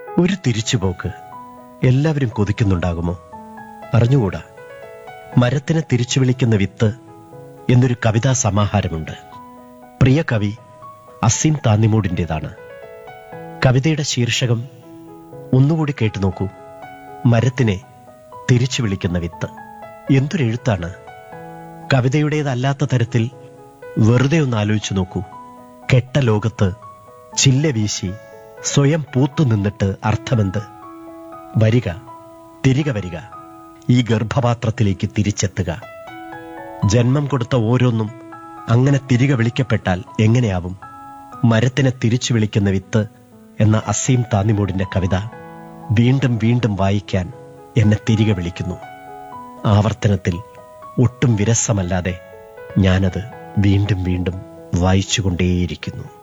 ഒരു തിരിച്ചുപോക്ക് എല്ലാവരും കൊതിക്കുന്നുണ്ടാകുമോ അറിഞ്ഞുകൂടാ മരത്തിനെ തിരിച്ചു വിളിക്കുന്ന വിത്ത് എന്നൊരു കവിതാ സമാഹാരമുണ്ട് പ്രിയ കവി അസീം താന്നിമൂടിൻ്റെതാണ് കവിതയുടെ ശീർഷകം ഒന്നുകൂടി കേട്ടു നോക്കൂ മരത്തിനെ തിരിച്ചു വിളിക്കുന്ന വിത്ത് എന്തൊരെഴുത്താണ് കവിതയുടേതല്ലാത്ത തരത്തിൽ വെറുതെ ഒന്ന് ആലോചിച്ചു നോക്കൂ കെട്ട ലോകത്ത് ചില്ല വീശി സ്വയം പൂത്തു നിന്നിട്ട് അർത്ഥമെന്ത് വരിക തിരികെ വരിക ഈ ഗർഭപാത്രത്തിലേക്ക് തിരിച്ചെത്തുക ജന്മം കൊടുത്ത ഓരോന്നും അങ്ങനെ തിരികെ വിളിക്കപ്പെട്ടാൽ എങ്ങനെയാവും മരത്തിനെ തിരിച്ചു വിളിക്കുന്ന വിത്ത് എന്ന അസീം താന്നിമൂടിന്റെ കവിത വീണ്ടും വീണ്ടും വായിക്കാൻ എന്നെ തിരികെ വിളിക്കുന്നു ആവർത്തനത്തിൽ ഒട്ടും വിരസമല്ലാതെ ഞാനത് വീണ്ടും വീണ്ടും വായിച്ചുകൊണ്ടേയിരിക്കുന്നു